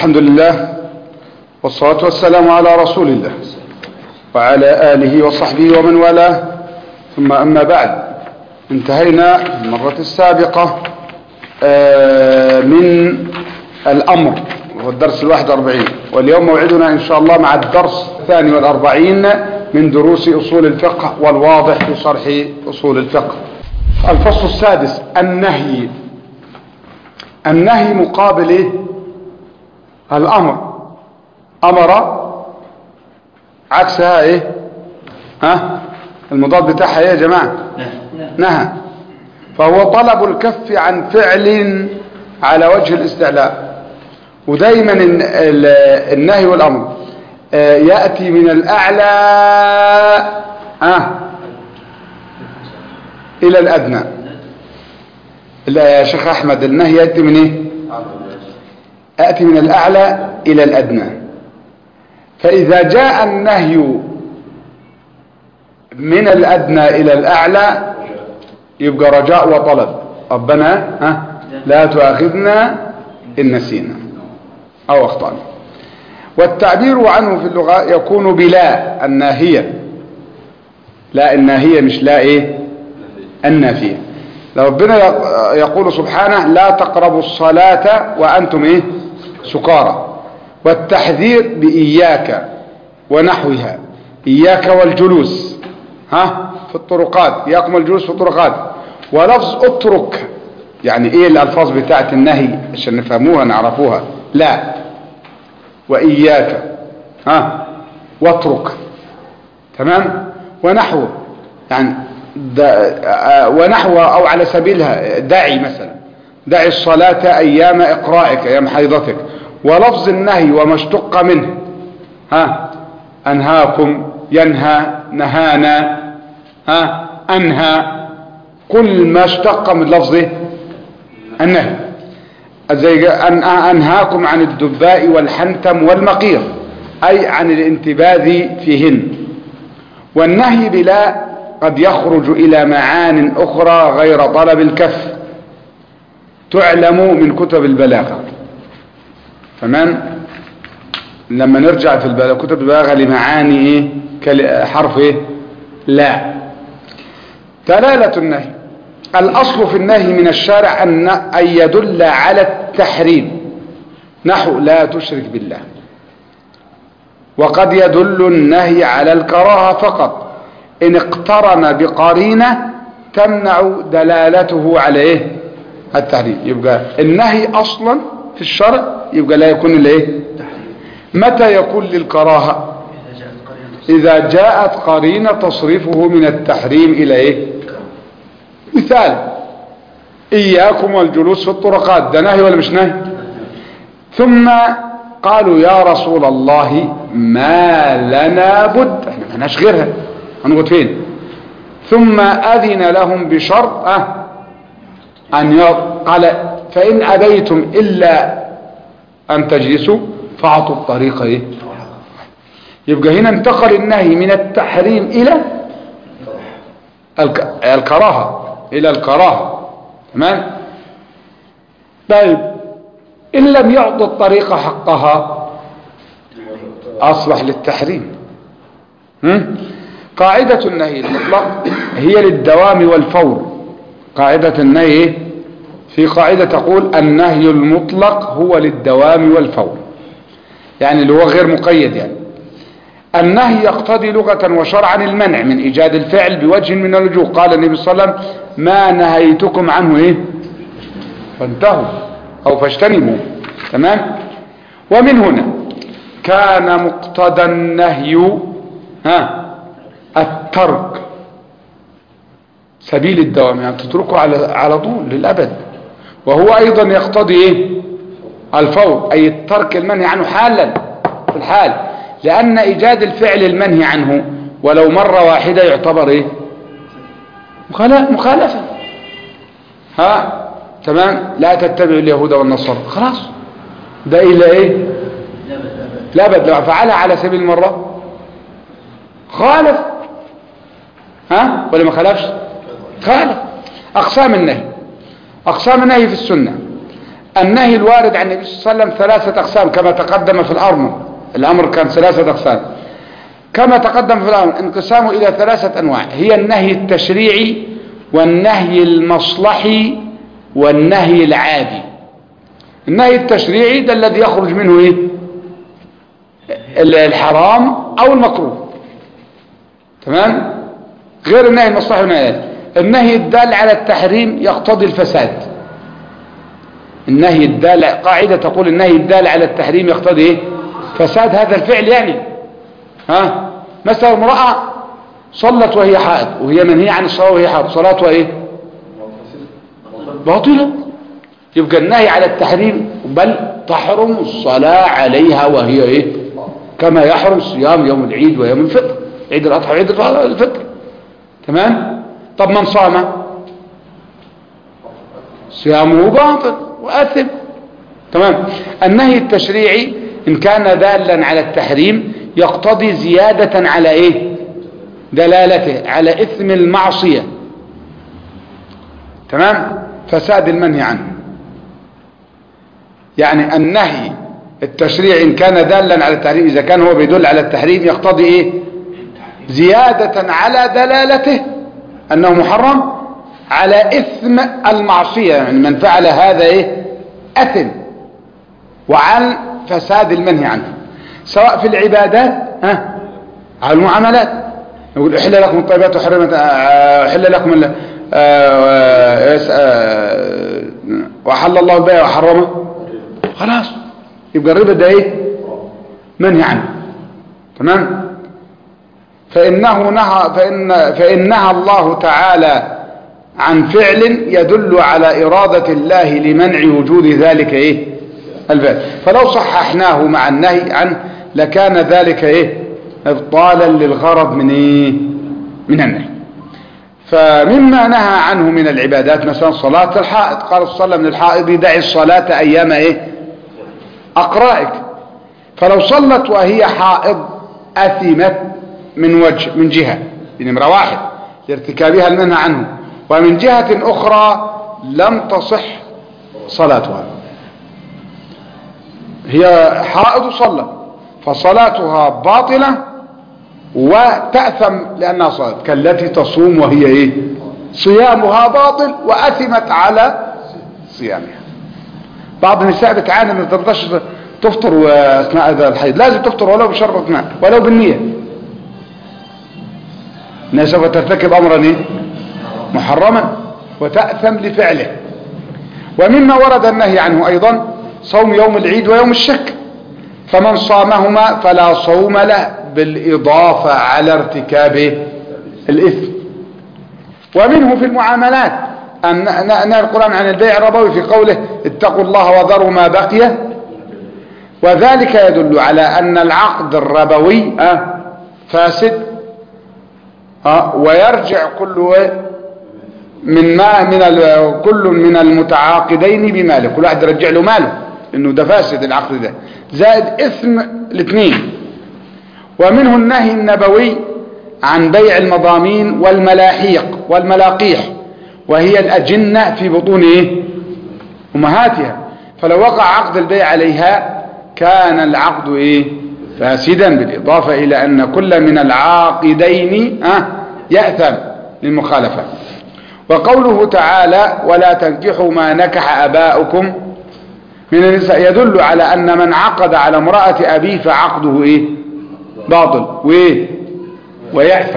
الحمد لله والصلاة والسلام على رسول الله وعلى آله وصحبه ومن والاه ثم أما بعد انتهينا المرة السابقة من الأمر وهو الدرس الواحد واربعين واليوم موعدنا إن شاء الله مع الدرس الثاني والأربعين من دروس أصول الفقه والواضح في شرح أصول الفقه الفصل السادس النهي النهي مقابل إيه؟ الأمر أمر عكسها إيه ها المضاد بتاعها إيه يا جماعة نهى فهو طلب الكف عن فعل على وجه الاستعلاء ودايما النهي والأمر يأتي من الأعلى ها إلى الأدنى يا شيخ أحمد النهي يأتي من إيه أتي من الأعلى إلى الأدنى فإذا جاء النهي من الأدنى إلى الأعلى يبقى رجاء وطلب ربنا ها لا تؤاخذنا إن نسينا أو أخطأنا والتعبير عنه في اللغة يكون بلا الناهية لا الناهية مش لا إيه النافية ربنا يقول سبحانه لا تقربوا الصلاة وأنتم إيه سكارى والتحذير بإياك ونحوها إياك والجلوس ها في الطرقات إياكم الجلوس في الطرقات ولفظ اترك يعني ايه الالفاظ بتاعت النهي عشان نفهموها نعرفوها لا وإياك ها واترك تمام ونحو يعني ونحو او على سبيلها دعي مثلا دعي الصلاة ايام اقرائك ايام حيضتك ولفظ النهي وما اشتق منه ها انهاكم ينهى نهانا ها انهى كل ما اشتق من لفظه النهي زي أن انهاكم عن الدباء والحنتم والمقير اي عن الانتباذ فيهن والنهي بلا قد يخرج الى معان اخرى غير طلب الكف تعلم من كتب البلاغة تمام لما نرجع في كتب البلاغة لمعاني ايه حرف ايه لا دلالة النهي الاصل في النهي من الشارع ان ان يدل على التحريم نحو لا تشرك بالله وقد يدل النهي على الكراهة فقط ان اقترن بقرينة تمنع دلالته على ايه التحريم يبقى النهي اصلا في الشرع يبقى لا يكون الايه متى يكون للكراهة اذا جاءت قرينة تصرفه من التحريم الى ايه مثال اياكم والجلوس في الطرقات ده نهي ولا مش نهي ثم قالوا يا رسول الله ما لنا بد احنا ما لناش غيرها هنقعد فين ثم اذن لهم بشرط اه أن قال فإن أبيتم إلا أن تجلسوا فاعطوا الطريق إيه يبقى هنا انتقل النهي من التحريم إلى الكراهة إلى الكراهة تمام طيب إن لم يعطوا الطريق حقها أصبح للتحريم هم؟ قاعدة النهي المطلق هي للدوام والفور قاعدة النهي في قاعدة تقول النهي المطلق هو للدوام والفور يعني اللي هو غير مقيد يعني النهي يقتضي لغة وشرعا المنع من إيجاد الفعل بوجه من الوجوه قال النبي صلى الله عليه وسلم ما نهيتكم عنه إيه فانتهوا أو فاجتنبوا تمام ومن هنا كان مقتضى النهي ها الترك سبيل الدوام يعني تتركه على على طول للأبد وهو أيضا يقتضي إيه الفور أي الترك المنهي عنه حالا في الحال لأن إيجاد الفعل المنهي عنه ولو مرة واحدة يعتبر إيه مخالفة ها تمام لا تتبع اليهود والنصارى خلاص ده إلى إيه لابد لو فعلها على سبيل المرة خالف ها ولا ما خالفش خالف أقسام النهي أقسام النهي في السنة النهي الوارد عن النبي صلى الله عليه وسلم ثلاثة أقسام كما تقدم في الأمر الأمر كان ثلاثة أقسام كما تقدم في الأمر انقسامه إلى ثلاثة أنواع هي النهي التشريعي والنهي المصلحي والنهي العادي النهي التشريعي ده الذي يخرج منه إيه؟ الحرام أو المكروه تمام غير النهي المصلحي والنهي العادي النهي الدال على التحريم يقتضي الفساد النهي الدال قاعدة تقول النهي الدال على التحريم يقتضي ايه فساد هذا الفعل يعني ها مثلا امرأة صلت وهي حائض وهي منهية عن الصلاة وهي حائض صلاتها ايه باطلة يبقى النهي على التحريم بل تحرم الصلاة عليها وهي ايه كما يحرم صيام يوم العيد ويوم الفطر عيد الاضحى وعيد الفطر تمام طب من صام صيامه باطل وآثم تمام النهي التشريعي إن كان دالا على التحريم يقتضي زيادة على إيه دلالته على إثم المعصية تمام فساد المنهي عنه يعني النهي التشريعي إن كان دالا على التحريم إذا كان هو بيدل على التحريم يقتضي إيه زيادة على دلالته أنه محرم على إثم المعصية يعني من فعل هذا إيه أثم وعن فساد المنهي عنه سواء في العبادات ها على المعاملات يقول احل لكم الطيبات وحرمت احل لكم ال وحل الله البيع وحرمه خلاص يبقى الربا ده ايه منهي عنه تمام فإنه نهى فإن فإنها الله تعالى عن فعل يدل على إرادة الله لمنع وجود ذلك إيه الفعل فلو صححناه مع النهي عنه لكان ذلك إيه إبطالا للغرض من إيه من النهي فمما نهى عنه من العبادات مثلا صلاة الحائط قال صلى الله عليه وسلم للحائض دعي الصلاة أيام إيه أقرائك فلو صلت وهي حائض أثمت من وجه من جهة نمرة واحد لارتكابها المنهى عنه ومن جهة أخرى لم تصح صلاتها هي حائض صلى فصلاتها باطلة وتأثم لأنها صلت كالتي تصوم وهي إيه صيامها باطل وأثمت على صيامها بعض النساء بتعاني من ترضاش تفطر أثناء هذا الحيض لازم تفطر ولو بشربة ماء ولو بالنية انها سوف ترتكب امرا ايه محرما وتأثم لفعله ومما ورد النهي عنه ايضا صوم يوم العيد ويوم الشك فمن صامهما فلا صوم له بالاضافة على ارتكاب الاثم ومنه في المعاملات أن نهى القرآن عن البيع الربوي في قوله اتقوا الله وذروا ما بقي وذلك يدل على أن العقد الربوي فاسد ويرجع كل من ما من كل من المتعاقدين بماله كل واحد يرجع له ماله انه ده فاسد العقد ده زائد اثم الاثنين ومنه النهي النبوي عن بيع المضامين والملاحيق والملاقيح وهي الأجنة في بطون إيه؟ أمهاتها فلو وقع عقد البيع عليها كان العقد إيه؟ فاسدا بالإضافة إلى أن كل من العاقدين أه يأثم للمخالفة وقوله تعالى ولا تنكحوا ما نكح أباؤكم من النساء يدل على أن من عقد على امرأة أبيه فعقده إيه باطل وإيه ويأثم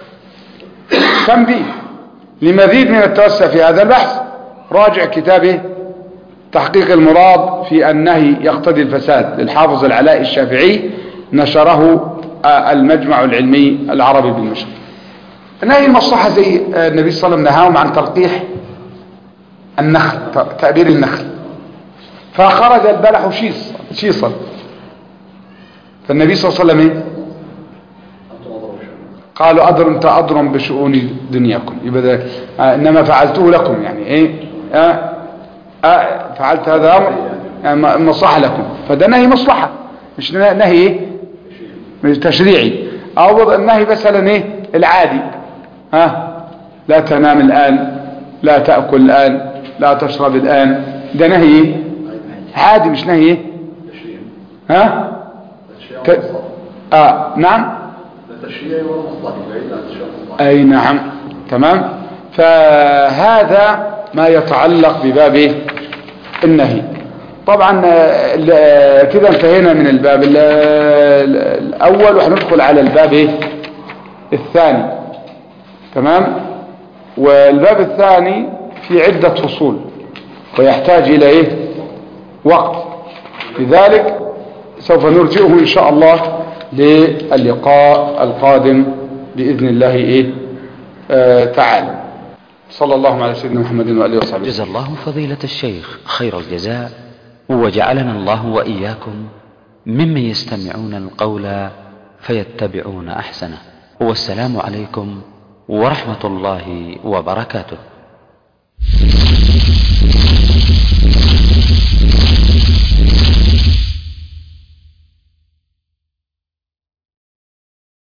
تنبيه لمزيد من التوسع في هذا البحث راجع كتابه تحقيق المراد في النهي يقتضي الفساد للحافظ العلاء الشافعي نشره المجمع العلمي العربي بالمشرق نهي المصلحة زي النبي صلى الله عليه وسلم نهاهم عن تلقيح النخل تأبير النخل فخرج البلح شيص شيصا فالنبي صلى الله عليه وسلم ايه قالوا أدر انت أدرم بشؤون دنياكم يبقى آه إنما فعلته لكم يعني إيه آه آه فعلت هذا الأمر يعني مصلحة لكم فده نهي مصلحة مش نهي إيه مش تشريعي أو النهي مثلا إيه العادي ها آه لا تنام الآن لا تأكل الآن لا تشرب الآن ده نهي عادي مش نهي ايه ها ت... آه نعم التشريع والمصلحي بعيد عن التشريع والمصلحي أي نعم تمام فهذا ما يتعلق بباب إيه؟ النهي طبعا آه، ال- آه، كده انتهينا من الباب ال- ال- الأول وهندخل على الباب إيه؟ الثاني تمام والباب الثاني في عدة فصول ويحتاج إلى إيه وقت لذلك سوف نرجئه إن شاء الله للقاء القادم بإذن الله إيه آه تعالى صلى الله على سيدنا محمد وآله وصحبه جزا الله فضيلة الشيخ خير الجزاء وجعلنا الله وإياكم ممن يستمعون القول فيتبعون أحسنه والسلام عليكم ورحمة الله وبركاته